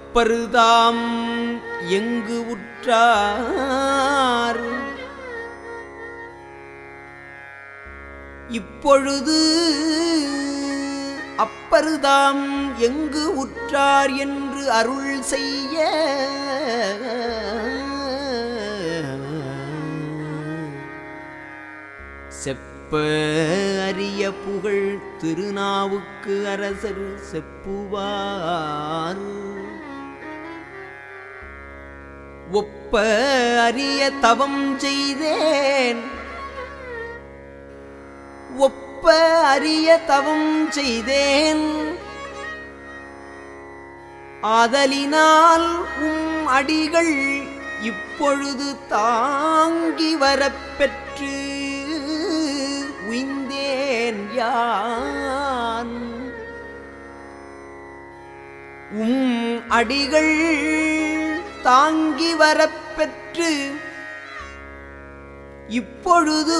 அப்பருதாம் எங்கு உற்றார் இப்பொழுது அப்பருதாம் எங்கு உற்றார் என்று அருள் செய்ய செப்ப அரிய புகழ் திருநாவுக்கு அரசர் செப்புவார் ஒப்ப அரிய தவம் செய்தேன் ஒப்ப அரிய தவம் செய்தேன் ஆதலினால் உம் அடிகள் இப்பொழுது தாங்கி வரப்பெற்று உய்ந்தேன் யான் உம் அடிகள் தாங்கி வரப்பெற்று இப்பொழுது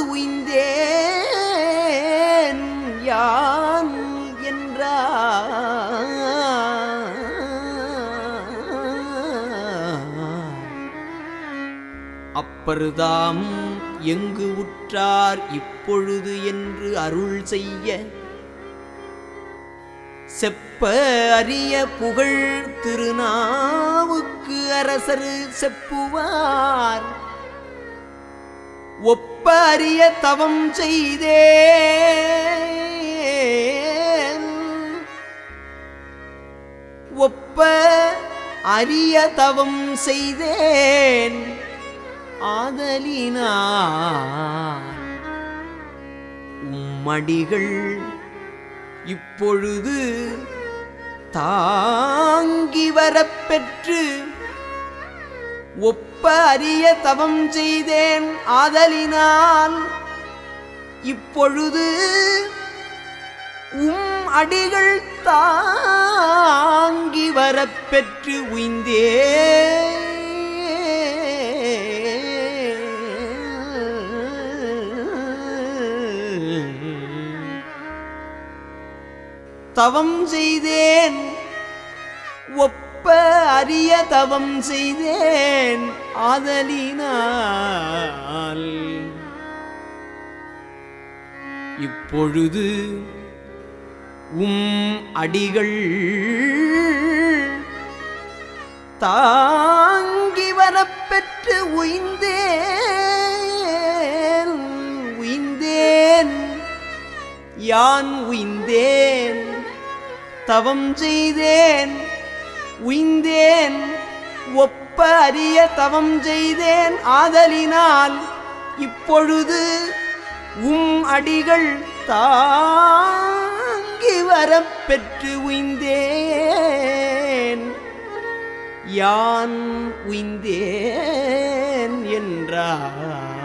உய்ந்தேன் யான் என்றார் அப்பருதாம் எங்கு உற்றார் இப்பொழுது என்று அருள் செய்ய செப்ப அரிய புகழ் திருநாவுக்கு அரசர் செப்புவார் ஒப்ப அரிய தவம் செய்தேன் ஒப்ப அரிய தவம் செய்தேன் ஆதலினார் உம்மடிகள் இப்பொழுது தாங்கி வரப்பெற்று ஒப்ப அரிய தவம் செய்தேன் ஆதலினால் இப்பொழுது உம் அடிகள் தாங்கி வரப்பெற்று உய்ந்தே தவம் செய்தேன் ஒப்ப அரிய தவம் செய்தேன் ஆதலினால் இப்பொழுது உம் அடிகள் தாங்கி வரப்பெற்று உய்ந்தேன் உய்ந்தேன் யான் உய்ந்தேன் தவம் செய்தேன் உய்ந்தேன் ஒப்ப அரிய தவம் செய்தேன் ஆதலினால் இப்பொழுது உம் அடிகள் தாங்கி வரப்பெற்று உய்ந்தேன் யான் உய்ந்தேன் என்றார்